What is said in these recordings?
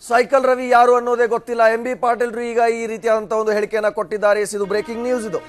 cycle Ravi ಯಾರು ಅನ್ನೋದೇ ಗೊತ್ತಿಲ್ಲ ಎಂ ಬಿ ಪಾಟೀಲ್ರು ಈಗ ಈ ರೀತಿಯಾದಂತಹ ಒಂದು ಹೇಳಿಕೆಯನ್ನ ಕೊಟ್ಟಿದ್ದಾರೆ ಎಸ್ ಇದು ಬ್ರೇಕಿಂಗ್ ನ್ಯೂಸ್ ಇದು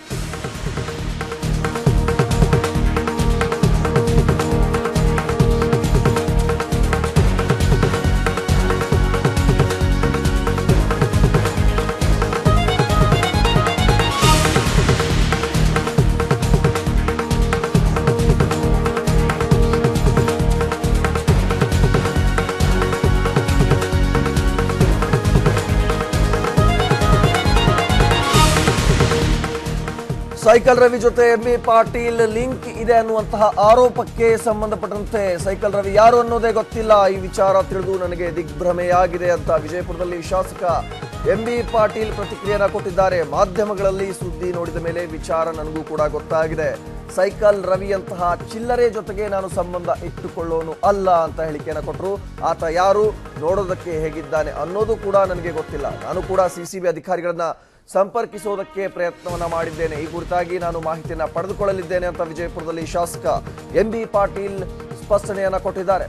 ಸೈಕಲ್ ರವಿ ಜೊತೆ ಎಂ ಬಿ ಪಾಟೀಲ್ ಲಿಂಕ್ ಇದೆ ಅನ್ನುವಂತಹ ಆರೋಪಕ್ಕೆ ಸಂಬಂಧಪಟ್ಟಂತೆ ಸೈಕಲ್ ರವಿ ಯಾರು ಅನ್ನೋದೇ ಗೊತ್ತಿಲ್ಲ ಈ ವಿಚಾರ ತಿಳಿದು ನನಗೆ ದಿಗ್ಭ್ರಮೆಯಾಗಿದೆ ಅಂತ ವಿಜಯಪುರದಲ್ಲಿ ಶಾಸಕ ಎಂ ಬಿ ಪಾಟೀಲ್ ಪ್ರತಿಕ್ರಿಯೆಯನ್ನ ಕೊಟ್ಟಿದ್ದಾರೆ ಮಾಧ್ಯಮಗಳಲ್ಲಿ ಸುದ್ದಿ ನೋಡಿದ ಮೇಲೆ ವಿಚಾರ ನನಗೂ ಕೂಡ ಗೊತ್ತಾಗಿದೆ ಸೈಕಲ್ ರವಿ ಅಂತಹ ಚಿಲ್ಲರೆ ಜೊತೆಗೆ ನಾನು ಸಂಬಂಧ ಇಟ್ಟುಕೊಳ್ಳೋನು ಅಲ್ಲ ಅಂತ ಹೇಳಿಕೆಯನ್ನ ಕೊಟ್ಟರು ಆತ ಯಾರು ನೋಡೋದಕ್ಕೆ ಹೇಗಿದ್ದಾನೆ ಅನ್ನೋದು ಕೂಡ ನನಗೆ ಗೊತ್ತಿಲ್ಲ ನಾನು ಕೂಡ ಸಿಸಿಬಿ ಅಧಿಕಾರಿಗಳನ್ನ ಸಂಪರ್ಕಿಸೋದಕ್ಕೆ ಪ್ರಯತ್ನವನ್ನ ಮಾಡಿದ್ದೇನೆ ಈ ಕುರಿತಾಗಿ ನಾನು ಮಾಹಿತಿಯನ್ನ ಪಡೆದುಕೊಳ್ಳಲಿದ್ದೇನೆ ಅಂತ ವಿಜಯಪುರದಲ್ಲಿ ಶಾಸಕ ಎಂ ಬಿ ಪಾಟೀಲ್ ಸ್ಪಷ್ಟನೆಯನ್ನ ಕೊಟ್ಟಿದ್ದಾರೆ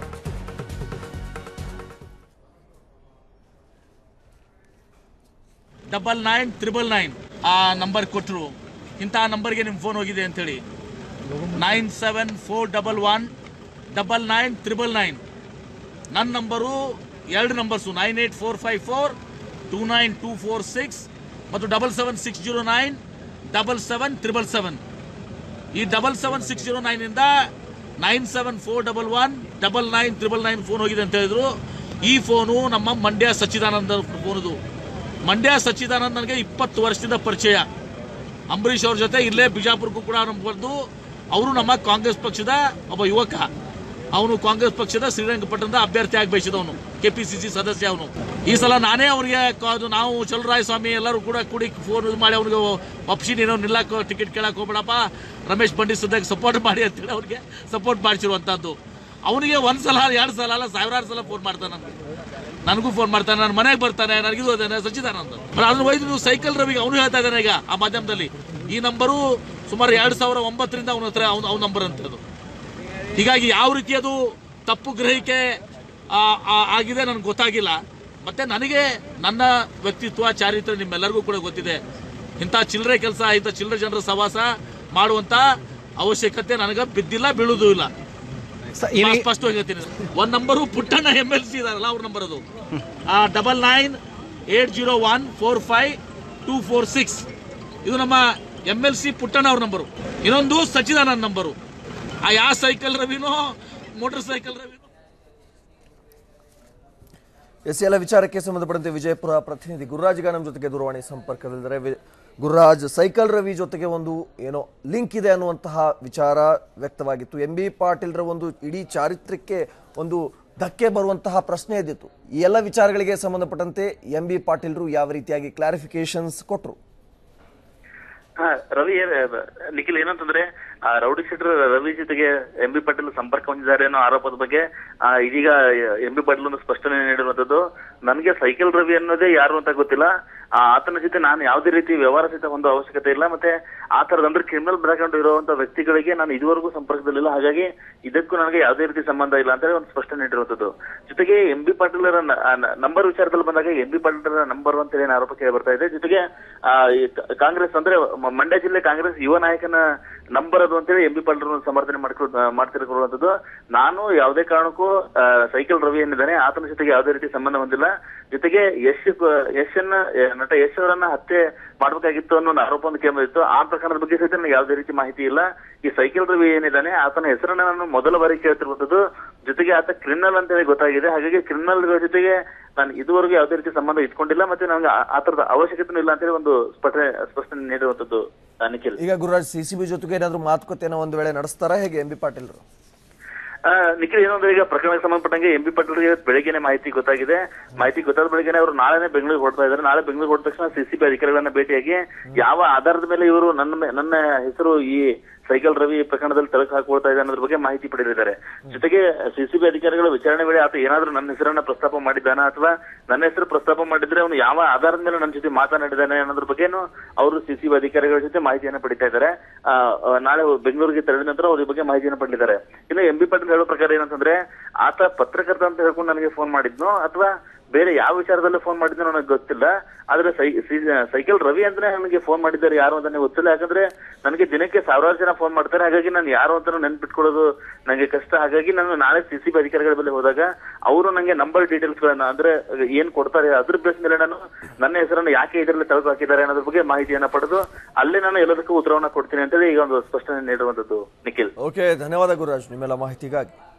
ಡಬಲ್ ನೈನ್ ತ್ರಿಬಲ್ ನೈನ್ ಆ ನಂಬರ್ ಕೊಟ್ಟರು ಇಂತಹ ನಂಬರ್ಗೆ ನಿಮ್ಮ ಫೋನ್ ಹೋಗಿದೆ ಅಂತೇಳಿ nine seven four double one double nine triple nine ನನ್ನ ನಂಬರು ಎರಡು numbers nine eight four five four two nine two four six ಮತ್ತು double seven six zero nine double seven triple seven ಈ double seven six zero ನೈನಿಂದ nine seven four double one double nine triple nine phone ಹೋಗಿದೆ ಅಂತ ಹೇಳಿದ್ರು ಈ phone ನಮ್ಮ ಮಂಡ್ಯ ಸಚ್ಚಿದಾನಂದ ಫೋನದು ಮಂಡ್ಯ ಸಚ್ಚಿದಾನಂದ್ ನನಗೆ ಇಪ್ಪತ್ತು ವರ್ಷದಿಂದ ಪರಿಚಯ ಅಂಬರೀಷ್ ಅವ್ರ ಜೊತೆ ಇಲ್ಲೇ ಬಿಜಾಪುರಕ್ಕೂ ಕೂಡ ನಮ್ಗೆ ಬಂದು ಅವರು ನಮ್ಮ ಕಾಂಗ್ರೆಸ್ ಪಕ್ಷದ ಒಬ್ಬ ಯುವಕ ಅವನು ಕಾಂಗ್ರೆಸ್ ಪಕ್ಷದ ಶ್ರೀರಂಗಪಟ್ಟಣದ ಅಭ್ಯರ್ಥಿ ಆಗಿ ಬಯಸಿದವನು ಕೆಪಿಸಿಸಿ ಸದಸ್ಯ ಅವನು ಈ ಸಲ ನಾನೇ ಅವರಿಗೆ ನಾವು ಚಲರಾಯ ಸ್ವಾಮಿ ಎಲ್ಲರೂ ಕೂಡ ಕೂಡಿ ಫೋನ್ ಮಾಡಿ ಅವ್ರಿಗೆ ಒಪ್ಸಿ ನೀನು ನಿಲ್ಲಕ್ಕೆ ಟಿಕೆಟ್ ಕೇಳಕ್ ಹೋಗ್ಬೇಡಪ್ಪ ರಮೇಶ್ ಬಂಡಿ ಸುದ್ದಾಗಿ ಸಪೋರ್ಟ್ ಮಾಡಿ ಅಂತೇಳಿ ಅವ್ರಿಗೆ ಸಪೋರ್ಟ್ ಮಾಡಿಸಿರುವಂತದ್ದು ಅವನಿಗೆ ಒಂದ್ ಸಲ ಎರಡು ಸಲ ಅಲ್ಲ ಸಾವಿರಾರು ಸಲ ಫೋನ್ ಮಾಡ್ತಾನೆ ನನಗೆ ನನಗೂ ಫೋನ್ ಮಾಡ್ತಾನೆ ನನ್ನ ಮನೆಗೆ ಬರ್ತಾನೆ ನನಗಿದು ಅದೇನೆ ಸಚ್ಚಿದಾನಂದ ಅದನ್ನ ಒಯ್ದು ನೀವು ಸೈಕಲ್ ರವಿಗೆ ಅವನು ಹೇಳ್ತಾ ಇದ್ದಾನೆ ಈಗ ಆ ಮಾಧ್ಯಮದಲ್ಲಿ ಈ ನಂಬರು ಸುಮಾರು ಎರಡು ಸಾವಿರ ಒಂಬತ್ತರಿಂದ ಅವನ ಹತ್ರ ಅವ್ನ ಅವ್ನ ನಂಬರ್ ಅಂತ ಅದು ಹೀಗಾಗಿ ಯಾವ ರೀತಿ ಅದು ತಪ್ಪು ಗ್ರಹಿಕೆ ಆ, ಆ, ಆಗಿದೆ ನನಗೆ ಗೊತ್ತಾಗಿಲ್ಲ ಮತ್ತೆ ನನಗೆ ನನ್ನ ವ್ಯಕ್ತಿತ್ವ ಚಾರಿತ್ರ್ಯ ನಿಮ್ಮೆಲ್ಲರಿಗೂ ಕೂಡ ಗೊತ್ತಿದೆ ಇಂಥ ಚಿಲ್ಲರೆ ಕೆಲಸ ಇಂಥ ಚಿಲ್ಲರೆ ಜನರ ಸವಾಸ ಮಾಡುವಂತ ಅವಶ್ಯಕತೆ ನನಗೆ ಬಿದ್ದಿಲ್ಲ ಬೀಳುವುದೂ ಇಲ್ಲ ಬಹಳ ಸ್ಪಷ್ಟವಾಗಿ ಹೇಳ್ತೀನಿ ಒಂದ್ number Puttanna M L C ಇದಾರಲ್ಲ ಅವ್ರ ನಂಬರ್ ಅದು double nine eight zero one four five two four six ಇದು ನಮ್ಮ ಎಂ ಎಲ್ ಸಿ ಪುಟ್ಟಣ್ಣ ಅವ್ರ ನಂಬರು ಇನ್ನೊಂದು ಸಚ್ಚಿದಾನಂದ್ ನಂಬರು ಆ ಯಾವ ಸೈಕಲ್ ರವಿನೋ ಮೋಟರ್ ಸೈಕಲ್ ರವಿನೋ ಎಸ್ ಎಲ್ಲ ವಿಚಾರಕ್ಕೆ ಸಂಬಂಧಪಟ್ಟಂತೆ ವಿಜಯಪುರ ಪ್ರತಿನಿಧಿ ಗುರುರಾಜ್ ಈಗ ನಮ್ಮ ಜೊತೆಗೆ ದೂರವಾಣಿ ಸಂಪರ್ಕದಲ್ಲಿದ್ದಾರೆ ವಿ- ಗುರುರಾಜ್ ಸೈಕಲ್ ರವಿ ಜೊತೆಗೆ ಒಂದು ಏನೋ ಲಿಂಕ್ ಇದೆ ಅನ್ನುವಂತಹ ವಿಚಾರ ವ್ಯಕ್ತವಾಗಿತ್ತು ಎಂ ಬಿ ಪಾಟೀಲ್ರ ಒಂದು ಇಡೀ ಚಾರಿತ್ರ್ಯಕ್ಕೆ ಒಂದು ಧಕ್ಕೆ ಬರುವಂತಹ ಪ್ರಶ್ನೆ ಇದ್ದಿತ್ತು ಈ ಎಲ್ಲ ವಿಚಾರಗಳಿಗೆ ಸಂಬಂಧಪಟ್ಟಂತೆ ಎಂ ಬಿ ಪಾಟೀಲ್ರು ಯಾವ ರೀತಿಯಾಗಿ ಕ್ಲಾರಿಫಿಕೇಶನ್ಸ್ ಕೊಟ್ಟರು ಹಾ ರವಿ ಏನ್- ನಿಖಿಲ್ ಏನಂತಂದ್ರೆ ಆ ರೌಡಿ ಶೀಟರ್ ರವಿ ಜೊತೆಗೆ ಎಂ ಬಿ ಪಾಟೀಲ್ ಸಂಪರ್ಕ ಹೊಂದಿದ್ದಾರೆ ಅನ್ನೋ ಆರೋಪದ ಬಗ್ಗೆ ಆ, ಇದೀಗ ಎಂ ಬಿ ಪಾಟೀಲ್ ಒಂದು ಸ್ಪಷ್ಟನೆ ನೀಡಿರುವಂತದ್ದು ನನಗೆ ಸೈಕಲ್ ರವಿ ಅನ್ನೋದೇ ಯಾರು ಅಂತ ಗೊತ್ತಿಲ್ಲ ಆ, ಆತನ ಜೊತೆ ನಾನು ಯಾವುದೇ ರೀತಿ ವ್ಯವಹಾರ ಸಹಿತ ಹೊಂದೋ ಅವಶ್ಯಕತೆ ಇಲ್ಲ ಮತ್ತೆ ಆ ತರದ ಅಂದ್ರೆ ಕ್ರಿಮಿನಲ್ ಬ್ಯಾಕ್ಗ್ರೌಂಡ್ ಇರುವಂತ ವ್ಯಕ್ತಿಗಳಿಗೆ ನಾನು ಇದುವರೆಗೂ ಸಂಪರ್ಕದಲ್ಲಿಲ್ಲ ಹಾಗಾಗಿ ಇದಕ್ಕೂ ನನಗೆ ಯಾವುದೇ ರೀತಿ ಸಂಬಂಧ ಇಲ್ಲ ಅಂತ ಹೇಳಿ ಒಂದು ಸ್ಪಷ್ಟನೆ ನೀಡಿರುವಂತದ್ದು ಜೊತೆಗೆ ಎಂ ಬಿ ಪಾಟೀಲರ ನಂಬರ್ ವಿಚಾರದಲ್ಲಿ ಬಂದಾಗ ಎಂ ಬಿ ಪಾಟೀಲರ ನಂಬರ್ ಅಂತ ಹೇಳಿ ಆರೋಪ ಕೇಳಿ ಬರ್ತಾ ಇದೆ ಜೊತೆಗೆ ಆ, ಈ ಕ- ಕಾಂಗ್ರೆಸ್ ಅಂದ್ರೆ ಮ- ಮಂಡ್ಯ ಜಿಲ್ಲೆ ಕಾಂಗ್ರೆಸ್ ಯುವ ನಾಯಕನ ನಂಬರ್ ಅದು ಅಂತೇಳಿ ಎಂ ಬಿ ಪಾಟೀಲ್ ಸಮರ್ಥನೆ ಮಾಡ್ಕೊ ಮಾಡ್ತಿರುವಂತದ್ದು ನಾನು ಯಾವುದೇ ಕಾರಣಕ್ಕೂ ಆ, ಸೈಕಲ್ ರವಿ ಏನಿದ್ದಾನೆ ಆತನ ಜೊತೆಗೆ ಯಾವುದೇ ರೀತಿ ಸಂಬಂಧ ಹೊಂದಿಲ್ಲ ಜೊತೆಗೆ ಯಶ್ ಯಶನ್ನ ನಟ ಯಶ್ ಅವರನ್ನ ಹತ್ಯೆ ಮಾಡ್ಬೇಕಾಗಿತ್ತು ಅನ್ನೋ ಒಂದು ಆರೋಪ ಒಂದು ಕೇಳಿತ್ತು ಆ ಪ್ರಕರಣದ ಬಗ್ಗೆ ಸಹಿತ ನನಗೆ ಯಾವುದೇ ರೀತಿ ಮಾಹಿತಿ ಇಲ್ಲ ಈ ಸೈಕಲ್ ರವಿ ಏನಿದ್ದಾನೆ ಆತನ ಹೆಸರನ್ನ ನಾನು ಮೊದಲ ಬಾರಿ ಕೇಳ್ತಿರುವಂತದ್ದು ಜೊತೆಗೆ ಆತ ಕ್ರಿಮಿನಲ್ ಅಂತ ಹೇಳಿ ಗೊತ್ತಾಗಿದೆ ಹಾಗಾಗಿ ಕ್ರಿಮಿನಲ್ ಜೊತೆಗೆ ನಾನು ಇದುವರೆಗೂ ಯಾವುದೇ ರೀತಿ ಸಂಬಂಧ ಇಟ್ಕೊಂಡಿಲ್ಲ ಮತ್ತೆ ನನಗೆ ಆ- ಆ ತರದ ಅವಶ್ಯಕತೆ ಇಲ್ಲ ಅಂತ ಹೇಳಿ ಒಂದು ಸ್ಪಷ್ಟನೆ ಸ್ಪಷ್ಟನೆ ನೀಡಿರುವಂತದ್ದು ಆ, ನಿಖಿಲ್ ಈಗ ಗುರುರಾಜ್ ಸಿ ಸಿ ಬಿ ಜೊತೆಗೆ ಏನಾದರೂ ಮಾತುಕತೆಯನ್ನು ಒಂದು ವೇಳೆ ನಡೆಸ್ತಾರಾ ಹೇಗೆ ಎಂ ಬಿ ಪಾಟೀಲ್ರು ಆ, ನಿಖಿಲ್ ಏನಂದ್ರೆ ಈಗ ಪ್ರಕರಣಕ್ಕೆ ಸಂಬಂಧಪಟ್ಟಂಗೆ ಎಂ ಪಿ ಪಾಟೀಲ್ಗೆ ಬೆಳಗ್ಗೆನೆ ಮಾಹಿತಿ ಗೊತ್ತಾಗಿದೆ ಮಾಹಿತಿ ಗೊತ್ತಾದ ಬೆಳಗ್ಗೆನೆ ಅವರು ನಾಳೆನೆ ಬೆಂಗಳೂರಿಗೆ ಹೊರಡ್ತಾ ಇದ್ದಾರೆ ನಾಳೆ ಬೆಂಗಳೂರಿಗೆ ಹೊರಟ ತಕ್ಷಣ ಸಿಸಿಬಿ ಅಧಿಕಾರಿಗಳನ್ನ ಭೇಟಿಯಾಗಿ ಯಾವ ಆಧಾರದ ಮೇಲೆ ಇವರು ನನ್ನ ಮೇ- ನನ್ನ ಹೆಸರು ಈ ಸೈಕಲ್ ರವಿ ಪ್ರಕರಣದಲ್ಲಿ ತಳಕು ಹಾಕೊಳ್ತಾ ಇದೆ ಅನ್ನೋದ್ರ ಬಗ್ಗೆ ಮಾಹಿತಿ ಪಡೆದಿದ್ದಾರೆ ಜೊತೆಗೆ ಸಿಸಿಬಿ ಅಧಿಕಾರಿಗಳ ವಿಚಾರಣೆ ವೇಳೆ ಆತ ಏನಾದ್ರೂ ನನ್ನ ಹೆಸರನ್ನ ಪ್ರಸ್ತಾಪ ಮಾಡಿದ್ದಾನ ಅಥವಾ ನನ್ನ ಹೆಸರು ಪ್ರಸ್ತಾಪ ಮಾಡಿದ್ರೆ ಅವನು ಯಾವ ಆಧಾರದ ಮೇಲೆ ನನ್ನ ಜೊತೆ ಮಾತನಾಡಿದ್ದಾನೆ ಅನ್ನೋದ್ರ ಬಗ್ಗೆನೂ ಅವರು ಸಿಸಿಬಿ ಅಧಿಕಾರಿಗಳ ಜೊತೆ ಮಾಹಿತಿಯನ್ನು ಪಡಿತಾ ಇದ್ದಾರೆ ಆ, ಆ, ನಾಳೆ ಬೆಂಗಳೂರಿಗೆ ತೆರಳಿದ ನಂತರ ಅವ್ರ ಬಗ್ಗೆ ಮಾಹಿತಿಯನ್ನು ಪಡೆದಿದ್ದಾರೆ ಇನ್ನು ಎಂ ಬಿ ಪಾಟೀಲ್ ಹೇಳೋ ಪ್ರಕಾರ ಏನಂತಂದ್ರೆ ಆತ ಪತ್ರಕರ್ತ ಅಂತ ಹೇಳ್ಕೊಂಡು ನನಗೆ ಫೋನ್ ಮಾಡಿದ್ನು ಅಥವಾ ಬೇರೆ ಯಾವ ವಿಚಾರದಲ್ಲೂ ಫೋನ್ ಮಾಡಿದ್ರೆ ನನಗೆ ಗೊತ್ತಿಲ್ಲ ಆದ್ರೆ ಸೈ ಸಿ- ಸೈಕಲ್ ರವಿ ಅಂದ್ರೆ ನನಗೆ ಫೋನ್ ಮಾಡಿದ್ದಾರೆ ಯಾರು ಅಂತ ನನಗೆ ಗೊತ್ತಿಲ್ಲ ಯಾಕಂದ್ರೆ ನನಗೆ ದಿನಕ್ಕೆ ಸಾವಿರಾರು ಜನ ಫೋನ್ ಮಾಡ್ತಾರೆ ಹಾಗಾಗಿ ನಾನು ಯಾರು ಅಂತ ನೆನ್ಪಿಟ್ಕೊಳ್ಳೋದು ನನಗೆ ಕಷ್ಟ ಹಾಗಾಗಿ ನಾನು ನಾಳೆ ಸಿ ಸಿ ಬಿ ಅಧಿಕಾರಿಗಳ ಬಳಿ ಹೋದಾಗ ಅವರು ನನಗೆ ನಂಬರ್ ಡೀಟೇಲ್ಸ್ ಗಳನ್ನ ಅಂದ್ರೆ ಏನ್ ಕೊಡ್ತಾರೆ ಅದ್ರ ಬೇಸ್ ಮೇಲೆ ನಾನು ನನ್ನ ಹೆಸರನ್ನು ಯಾಕೆ ಇದರಲ್ಲಿ ತೆಗೆದು ಹಾಕಿದ್ದಾರೆ ಅನ್ನೋದ್ರ ಬಗ್ಗೆ ಮಾಹಿತಿಯನ್ನ ಪಡೆದು ಅಲ್ಲೇ ನಾನು ಎಲ್ಲದಕ್ಕೂ ಉತ್ತರವನ್ನ ಕೊಡ್ತೀನಿ ಅಂತೇಳಿ ಈಗ ಒಂದು ಸ್ಪಷ್ಟನೆ ನೀಡುವಂತದ್ದು ನಿಖಿಲ್ ಓಕೆ ಧನ್ಯವಾದ ಗುರುರಾಜ್ ನಿಮ್ಮೆಲ್ಲ ಮಾಹಿತಿಗಾಗಿ